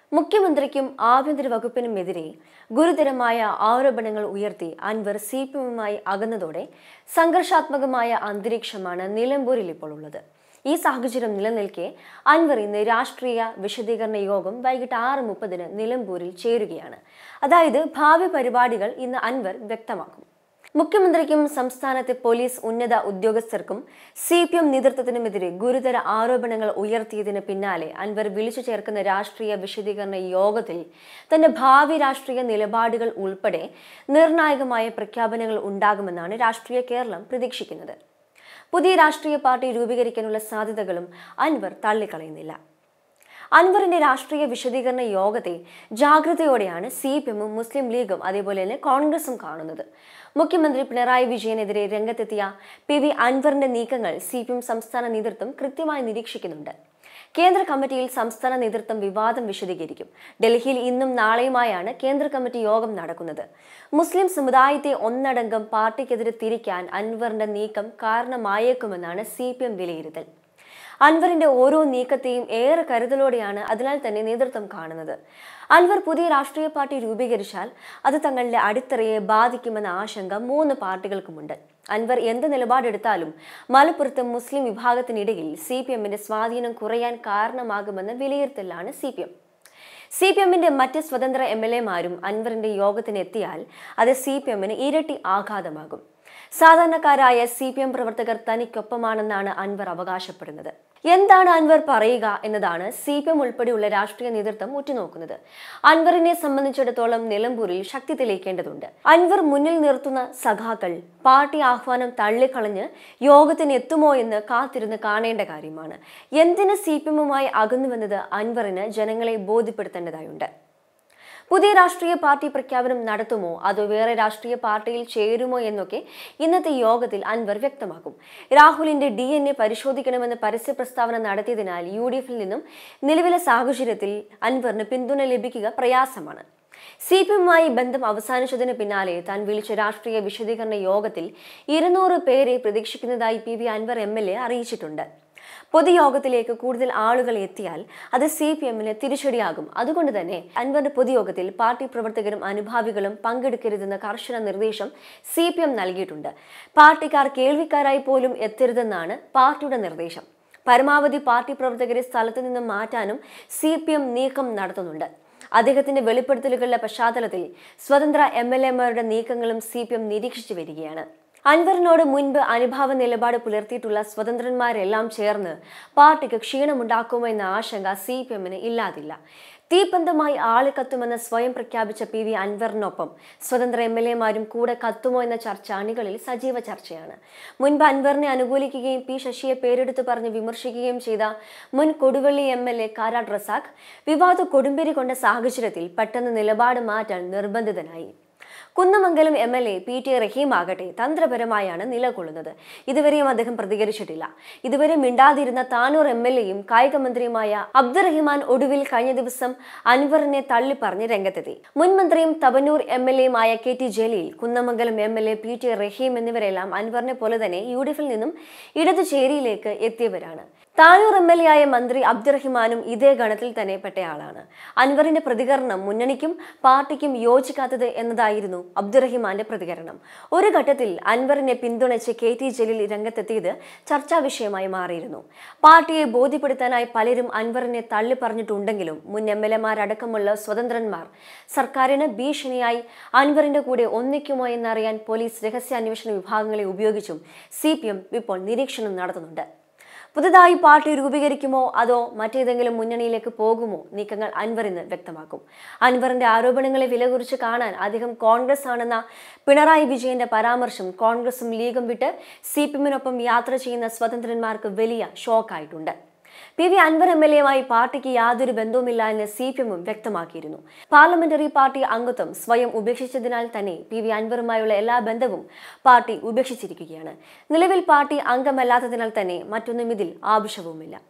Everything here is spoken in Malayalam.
മുഖ്യമന്ത്രിക്കും ആഭ്യന്തര വകുപ്പിനുമെതിരെ ഗുരുതരമായ ആരോപണങ്ങൾ ഉയർത്തി അൻവർ സി പി എമ്മുമായി അകന്നതോടെ സംഘർഷാത്മകമായ അന്തരീക്ഷമാണ് നിലമ്പൂരിൽ ഇപ്പോൾ ഉള്ളത് ഈ സാഹചര്യം നിലനിൽക്കെ അൻവർ ഇന്ന് രാഷ്ട്രീയ വിശദീകരണ യോഗം വൈകിട്ട് ആറ് മുപ്പതിന് നിലമ്പൂരിൽ ചേരുകയാണ് അതായത് ഭാവി പരിപാടികൾ ഇന്ന് അൻവർ വ്യക്തമാക്കും മുഖ്യമന്ത്രിക്കും സംസ്ഥാനത്തെ പോലീസ് ഉന്നത ഉദ്യോഗസ്ഥർക്കും സി പി എം നേതൃത്വത്തിനുമെതിരെ ഗുരുതര ആരോപണങ്ങൾ ഉയർത്തിയതിന് പിന്നാലെ അൻവർ വിളിച്ചു ചേർക്കുന്ന രാഷ്ട്രീയ വിശദീകരണ യോഗത്തിൽ തന്റെ ഭാവി രാഷ്ട്രീയ നിലപാടുകൾ ഉൾപ്പെടെ നിർണായകമായ പ്രഖ്യാപനങ്ങൾ ഉണ്ടാകുമെന്നാണ് രാഷ്ട്രീയ കേരളം പ്രതീക്ഷിക്കുന്നത് പുതിയ രാഷ്ട്രീയ പാർട്ടി രൂപീകരിക്കാനുള്ള സാധ്യതകളും അൻവർ തള്ളിക്കളയുന്നില്ല അൻവറിന്റെ രാഷ്ട്രീയ വിശദീകരണ യോഗത്തെ ജാഗ്രതയോടെയാണ് സി പി എമ്മും മുസ്ലിം ലീഗും അതേപോലെ തന്നെ കോൺഗ്രസും കാണുന്നത് മുഖ്യമന്ത്രി പിണറായി വിജയനെതിരെ രംഗത്തെത്തിയ പി വി അൻവറിന്റെ നീക്കങ്ങൾ സി പി എം സംസ്ഥാന നേതൃത്വം കൃത്യമായി നിരീക്ഷിക്കുന്നുണ്ട് കേന്ദ്ര കമ്മിറ്റിയിൽ സംസ്ഥാന നേതൃത്വം വിവാദം വിശദീകരിക്കും ഡൽഹിയിൽ ഇന്നും നാളെയുമായാണ് കേന്ദ്ര കമ്മിറ്റി യോഗം നടക്കുന്നത് മുസ്ലിം സമുദായത്തെ ഒന്നടങ്കം പാർട്ടിക്കെതിരെ തിരിക്കാൻ അൻവറിന്റെ നീക്കം കാരണമായേക്കുമെന്നാണ് സി പി എം വിലയിരുത്തൽ അൻവറിന്റെ ഓരോ നീക്കത്തെയും ഏറെ കരുതലോടെയാണ് അതിനാൽ തന്നെ നേതൃത്വം കാണുന്നത് അൻവർ പുതിയ രാഷ്ട്രീയ പാർട്ടി രൂപീകരിച്ചാൽ അത് തങ്ങളുടെ അടിത്തറയെ ബാധിക്കുമെന്ന ആശങ്ക മൂന്ന് പാർട്ടികൾക്കുമുണ്ട് അൻവർ എന്ത് നിലപാടെടുത്താലും മലപ്പുറത്ത് മുസ്ലിം വിഭാഗത്തിനിടയിൽ സി പി എമ്മിന്റെ സ്വാധീനം കുറയാൻ കാരണമാകുമെന്ന വിലയിരുത്തലാണ് സി പി എം സി പി എമ്മിന്റെ മറ്റ് സ്വതന്ത്ര എം എൽ എമാരും അൻവറിന്റെ യോഗത്തിന് എത്തിയാൽ അത് സി പി എമ്മിന് ഇരട്ടി ആഘാതമാകും സാധാരണക്കാരായ സി പി എം പ്രവർത്തകർ തനിക്കൊപ്പമാണെന്നാണ് അൻവർ അവകാശപ്പെടുന്നത് എന്താണ് അൻവർ പറയുക എന്നതാണ് സി പി എം ഉൾപ്പെടെയുള്ള രാഷ്ട്രീയ നേതൃത്വം ഉറ്റുനോക്കുന്നത് അൻവറിനെ സംബന്ധിച്ചിടത്തോളം നിലമ്പൂരിൽ ശക്തി തെളിയിക്കേണ്ടതുണ്ട് അൻവർ മുന്നിൽ നിർത്തുന്ന സഖാക്കൾ പാർട്ടി ആഹ്വാനം തള്ളിക്കളഞ്ഞ് യോഗത്തിന് എത്തുമോ എന്ന് കാത്തിരുന്ന് കാണേണ്ട കാര്യമാണ് എന്തിന് സി പി എമ്മുമായി അകന്നുവെന്നത് അൻവറിന് ജനങ്ങളെ ബോധ്യപ്പെടുത്തേണ്ടതായുണ്ട് പുതിയ രാഷ്ട്രീയ പാർട്ടി പ്രഖ്യാപനം നടത്തുമോ അതോ വേറെ രാഷ്ട്രീയ പാർട്ടിയിൽ ചേരുമോ എന്നൊക്കെ ഇന്നത്തെ യോഗത്തിൽ അൻവർ വ്യക്തമാക്കും രാഹുലിന്റെ ഡി എൻ എ പരിശോധിക്കണമെന്ന് പരസ്യ പ്രസ്താവന നടത്തിയതിനാൽ യു ഡി എഫിൽ നിന്നും നിലവിലെ സാഹചര്യത്തിൽ അൻവറിന് പിന്തുണ ലഭിക്കുക പ്രയാസമാണ് സി പി എമ്മുമായി ബന്ധം അവസാനിച്ചതിന് പിന്നാലെ താൻ വിളിച്ച രാഷ്ട്രീയ വിശദീകരണ യോഗത്തിൽ ഇരുന്നൂറ് പേരെ പ്രതീക്ഷിക്കുന്നതായി P V Anvar M L A അറിയിച്ചിട്ടുണ്ട് പൊതുയോഗത്തിലേക്ക് കൂടുതൽ ആളുകൾ എത്തിയാൽ അത് സി പി എമ്മിന് തിരിച്ചടിയാകും അതുകൊണ്ട് തന്നെ അൻവറിന്റെ പൊതുയോഗത്തിൽ പാർട്ടി പ്രവർത്തകരും അനുഭാവികളും പങ്കെടുക്കരുതെന്ന കർശന നിർദ്ദേശം സി പി എം നൽകിയിട്ടുണ്ട് പാർട്ടിക്കാർ കേൾവിക്കാരായി പോലും എത്തരുതെന്നാണ് പാർട്ടിയുടെ നിർദ്ദേശം പരമാവധി പാർട്ടി പ്രവർത്തകരെ സ്ഥലത്തു നിന്നും മാറ്റാനും സി പി എം നീക്കം നടത്തുന്നുണ്ട് അദ്ദേഹത്തിന്റെ വെളിപ്പെടുത്തലുകളുടെ പശ്ചാത്തലത്തിൽ സ്വതന്ത്ര എം എൽ എമാരുടെ നീക്കങ്ങളും സി പി എം നിരീക്ഷിച്ചു വരികയാണ് അൻവറിനോട് മുൻപ് അനുഭാവ നിലപാട് പുലർത്തിയിട്ടുള്ള സ്വതന്ത്രന്മാരെല്ലാം ചേർന്ന് പാർട്ടിക്ക് ക്ഷീണമുണ്ടാക്കുമോ എന്ന ആശങ്ക സി പി എമ്മിന് ഇല്ലാതില്ല തീപ്പന്തമായി ആള് കത്തുമെന്ന് സ്വയം പ്രഖ്യാപിച്ച പി വി അൻവറിനൊപ്പം സ്വതന്ത്ര എം എൽ എമാരും കൂടെ കത്തുമോ എന്ന ചർച്ച അണികളിൽ സജീവ ചർച്ചയാണ് മുൻപ് അൻവറിനെ അനുകൂലിക്കുകയും പി ശശിയെ പേരെടുത്ത് പറഞ്ഞ് വിമർശിക്കുകയും ചെയ്ത മുൻ Koduvally M L A Karat Razak വിവാദ കൊടുമ്പിരി കൊണ്ട സാഹചര്യത്തിൽ പെട്ടെന്ന് നിലപാട് മാറ്റാൻ നിർബന്ധിതനായി Kunnamangalam M L A P T Rahim ആകട്ടെ തന്ത്രപരമായാണ് നിലകൊള്ളുന്നത് ഇതുവരെയും അദ്ദേഹം പ്രതികരിച്ചിട്ടില്ല ഇതുവരെ മിണ്ടാതിരുന്ന താനൂർ എം എൽ എയും കായിക മന്ത്രിയുമായ അബ്ദുറഹിമാൻ ഒടുവിൽ കഴിഞ്ഞ ദിവസം അൻവറിനെ തള്ളിപ്പറഞ്ഞ് രംഗത്തെത്തി മുൻ മന്ത്രിയും തവനൂർ എം എൽ എയുമായ K T Jaleel Kunnamangalam M L A P T Rahim എന്നിവരെല്ലാം അൻവറിനെ പോലെ തന്നെ യു ഡി എഫിൽ നിന്നും ഇടതു ചേരിയിലേക്ക് എത്തിയവരാണ് താനൂർ എം എൽ എ ആയ മന്ത്രി അബ്ദുറഹിമാനും ഇതേ ഗണത്തിൽ തന്നെ പെട്ടയാളാണ് അൻവറിന്റെ പ്രതികരണം മുന്നണിക്കും പാർട്ടിക്കും യോജിക്കാത്തത് എന്നതായിരുന്നു അബ്ദുറഹിമാന്റെ പ്രതികരണം ഒരു ഘട്ടത്തിൽ അൻവറിനെ പിന്തുണച്ച് കെ ടി ജലീൽ രംഗത്തെത്തിയത് ചർച്ചാ വിഷയമായി മാറിയിരുന്നു പാർട്ടിയെ ബോധ്യപ്പെടുത്താനായി പലരും അൻവറിനെ തള്ളി പറഞ്ഞിട്ടുണ്ടെങ്കിലും മുൻ എം എൽ എമാരടക്കമുള്ള സ്വതന്ത്രന്മാർ സർക്കാരിന് ഭീഷണിയായി അൻവറിന്റെ കൂടെ ഒന്നിക്കുമോ എന്നറിയാൻ പോലീസ് രഹസ്യാന്വേഷണ വിഭാഗങ്ങളെ ഉപയോഗിച്ചും സി ഇപ്പോൾ നിരീക്ഷണം നടത്തുന്നുണ്ട് പുതുതായി പാർട്ടി രൂപീകരിക്കുമോ അതോ മറ്റേതെങ്കിലും മുന്നണിയിലേക്ക് പോകുമോ നീക്കങ്ങൾ അൻവർ ഇന്ന് വ്യക്തമാക്കും അൻവറിന്റെ ആരോപണങ്ങളെ വിലകുറിച്ച് കാണാൻ അദ്ദേഹം കോൺഗ്രസ് ആണെന്ന പിണറായി വിജയന്റെ പരാമർശം കോൺഗ്രസും ലീഗും വിട്ട് സി പി എമ്മിനൊപ്പം യാത്ര ചെയ്യുന്ന സ്വതന്ത്രന്മാർക്ക് വലിയ ഷോക്കായിട്ടുണ്ട് പി വി അൻവർ എം എൽ എയുമായി പാർട്ടിക്ക് യാതൊരു ബന്ധവുമില്ല എന്ന് സി പി എമ്മും വ്യക്തമാക്കിയിരുന്നു പാർലമെന്ററി പാർട്ടി അംഗത്വം സ്വയം ഉപേക്ഷിച്ചതിനാൽ തന്നെ പി വി അൻവറുമായുള്ള എല്ലാ ബന്ധവും പാർട്ടി ഉപേക്ഷിച്ചിരിക്കുകയാണ് നിലവിൽ പാർട്ടി അംഗമല്ലാത്തതിനാൽ തന്നെ മറ്റൊന്നും ഇതിൽ ആവശ്യവുമില്ല